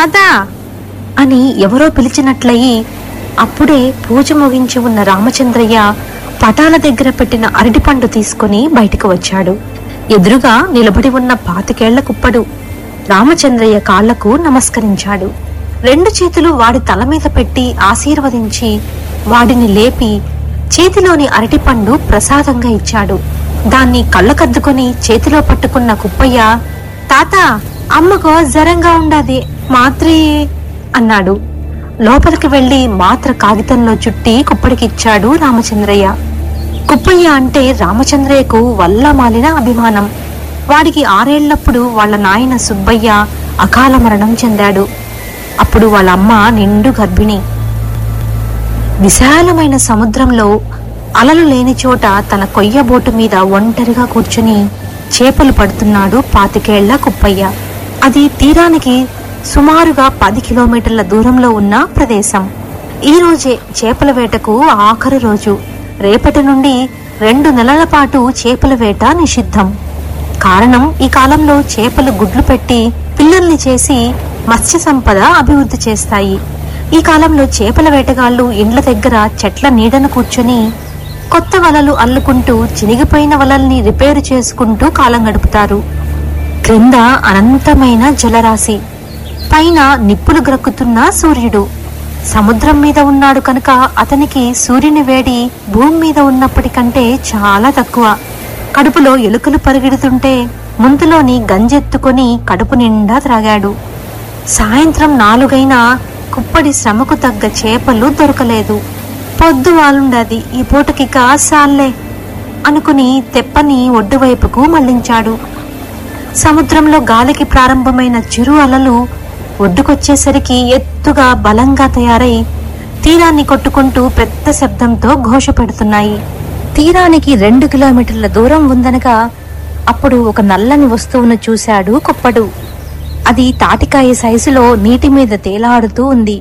తాత అని ఎవరో పిలిచినట్లయి అప్పుడే పూజ ముగించి ఉన్న రామచంద్రయ్య పటాల దగ్గర పెట్టిన అరటిపండు తీసుకుని బయటకు వచ్చాడు ఎదురుగా నిలబడి ఉన్న పాతికేళ్ల కుప్పడు రామచంద్రయ్య కాళ్లకు నమస్కరించాడు రెండు చేతులు వాడి తల మీద పెట్టి ఆశీర్వదించి వాడిని లేపి చేతిలోని అరటిపండు ప్రసాదంగా ఇచ్చాడు దాన్ని కళ్ళకద్దుకొని చేతిలో పట్టుకున్న కుప్పయ్య తాత అమ్మకో జరంగా ఉండాది మాత్రి అన్నాడు లోపలికి వెళ్లి మాత్ర కాగితంలో చుట్టి కుప్పడికిచ్చాడు రామచంద్రయ్య కుప్పయ్య అంటే రామచంద్రయ్యకు వల్ల మాలిన అభిమానం వాడికి ఆరేళ్లప్పుడు వాళ్ళ నాయన సుబ్బయ్య అకాల మరణం చెందాడు అప్పుడు వాళ్ళ అమ్మ నిండు గర్భిణి విశాలమైన సముద్రంలో అలలు లేని చోట తన కొయ్య బోటు మీద ఒంటరిగా కూర్చుని చేపలు పడుతున్నాడు పాతికేళ్ల కుప్పయ్య అది తీరానికి సుమారుగా పది కిలోమీటర్ల దూరంలో ఉన్న ప్రదేశం ఈ రోజే చేపల వేటకు ఆఖరు రోజు రేపటి నుండి రెండు నెలల పాటు చేపల వేట నిషిద్ధం కారణం ఈ కాలంలో చేపలు గుడ్లు పెట్టి పిల్లల్ని చేసి మత్స్య సంపద అభివృద్ధి చేస్తాయి ఈ కాలంలో చేపల వేటగాళ్లు ఇండ్ల దగ్గర చెట్ల నీడను కూర్చొని కొత్త వలలు అల్లుకుంటూ చినిగిపోయిన వలల్ని రిపేరు చేసుకుంటూ కాలం గడుపుతారు క్రింద అనంతమైన జలరాశి పైన నిప్పులు గ్రక్కుతున్న సూర్యుడు సముద్రం మీద ఉన్నాడు కనుక అతనికి సూర్యుని వేడి భూమి మీద ఉన్నప్పటికంటే చాలా తక్కువ కడుపులో ఎలుకలు పరిగెడుతుంటే ముందులోని గంజెత్తుకొని కడుపు నిండా త్రాగాడు సాయంత్రం నాలుగైనా కుప్పడి శ్రమకు తగ్గ చేపలు దొరకలేదు పొద్దు వాలుండది ఈ పూటకి కాసాల్లే అనుకుని తెప్పని ఒడ్డు వైపుకు మళ్లించాడు సముద్రంలో గాలికి ప్రారంభమైన చిరు అలలు ఒడ్డుకొచ్చేసరికి ఎత్తుగా బలంగా తయారై తీరాన్ని కొట్టుకుంటూ పెద్ద శబ్దంతో ఘోష పెడుతున్నాయి తీరానికి రెండు కిలోమీటర్ల దూరం ఉందనగా అప్పుడు ఒక నల్లని వస్తువును చూశాడు కుప్పడు అది తాటికాయ సైజులో నీటి మీద తేలాడుతూ ఉంది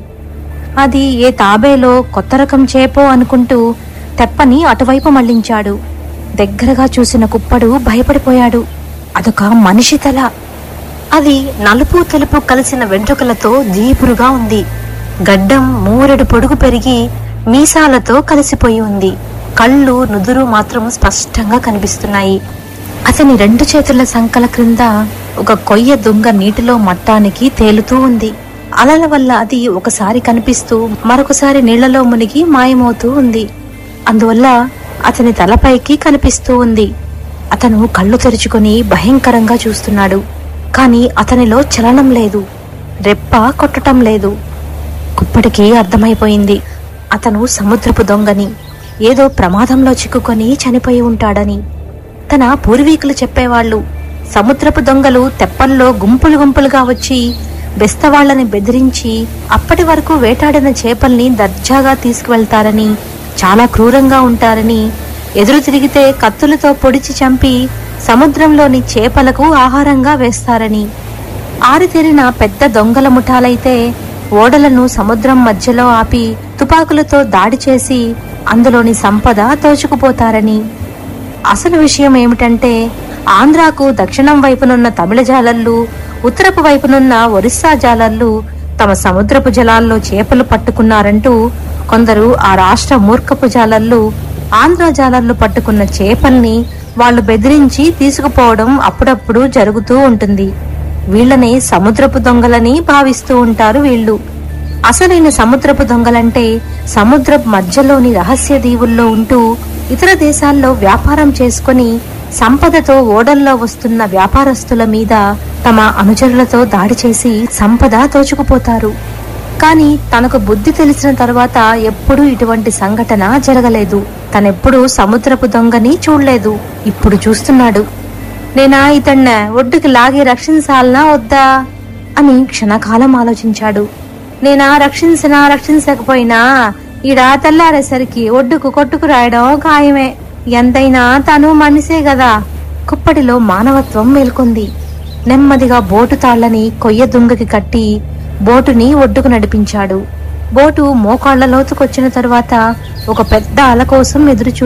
అది ఏ తాబేలో కొత్త రకం చేపో అనుకుంటూ తెప్పని అటువైపు మళ్లించాడు దగ్గరగా చూసిన కుప్పడు భయపడిపోయాడు అదొక మనిషి తల అది నలుపు తెలుపు కలిసిన వెంట్రుకలతో జీపురుగా ఉంది గడ్డం మూరెడు పొడుగు పెరిగి మీసాలతో కలిసిపోయి ఉంది కళ్ళు నుదురు మాత్రం స్పష్టంగా కనిపిస్తున్నాయి అతని రెండు చేతుల సంకల క్రింద ఒక కొయ్య దుంగ నీటిలో మట్టానికి తేలుతూ ఉంది అలల వల్ల అది ఒకసారి కనిపిస్తూ మరొకసారి నీళ్లలో మునిగి మాయమవుతూ ఉంది అందువల్ల అతని తలపైకి కనిపిస్తూ ఉంది అతను కళ్ళు తెరుచుకొని భయంకరంగా చూస్తున్నాడు కాని అతనిలో చలనం లేదు రెప్ప కొట్టటం లేదు కుప్పటికి అర్థమైపోయింది అతను సముద్రపు దొంగని ఏదో ప్రమాదంలో చిక్కుకొని చనిపోయి ఉంటాడని తన పూర్వీకులు చెప్పేవాళ్ళు సముద్రపు దొంగలు తెప్పల్లో గుంపులు గుంపులుగా వచ్చి బెస్తవాళ్లని బెదిరించి అప్పటి వరకు వేటాడిన చేపల్ని దర్జాగా తీసుకువెళ్తారని చాలా క్రూరంగా ఉంటారని ఎదురు తిరిగితే కత్తులతో పొడిచి చంపి సముద్రంలోని చేపలకు ఆహారంగా వేస్తారని ఆరితేరిన పెద్ద దొంగల ముఠాలైతే ఓడలను సముద్రం మధ్యలో ఆపి తుపాకులతో దాడి చేసి అందులోని సంపద దోచుకుపోతారని అసలు విషయం ఏమిటంటే ఆంధ్రాకు దక్షిణం వైపునున్న తమిళ జాలర్లు ఉత్తరపు వైపునున్న ఒరిస్సా జాలర్లు తమ సముద్రపు జలాల్లో చేపలు పట్టుకున్నారంటూ కొందరు ఆ రాష్ట్ర మూర్ఖపు జాలర్లు ఆంధ్ర జాలర్లు పట్టుకున్న చేపల్ని వాళ్ళు బెదిరించి తీసుకుపోవడం అప్పుడప్పుడు జరుగుతూ ఉంటుంది వీళ్ళని సముద్రపు దొంగలని భావిస్తూ ఉంటారు వీళ్ళు అసలైన సముద్రపు దొంగలంటే సముద్రపు మధ్యలోని రహస్య దీవుల్లో ఉంటూ ఇతర దేశాల్లో వ్యాపారం చేసుకొని సంపదతో ఓడల్లో వస్తున్న వ్యాపారస్తుల మీద తమ అనుచరులతో దాడి చేసి సంపద దోచుకుపోతారు కానీ తనకు బుద్ధి తెలిసిన తర్వాత ఎప్పుడూ ఇటువంటి సంఘటన జరగలేదు తనెప్పుడూ సముద్రపు దొంగని చూడలేదు ఇప్పుడు చూస్తున్నాడు నేనా ఇతన్న ఒడ్డుకి లాగి రక్షించాలనా వద్దా అని క్షణకాలం ఆలోచించాడు నేనా రక్షించినా రక్షించకపోయినా ఈడ తెల్లారేసరికి ఒడ్డుకు కొట్టుకు రాయడం ఖాయమే ఎంతైనా తను మనిషే కదా కుప్పటిలో మానవత్వం మేల్కొంది నెమ్మదిగా బోటు తాళ్లని కొయ్య దుంగకి కట్టి బోటుని ఒడ్డుకు నడిపించాడు బోటు మోకాళ్ల లోతుకొచ్చిన తరువాత ఒక పెద్ద అల కోసం ఎదురు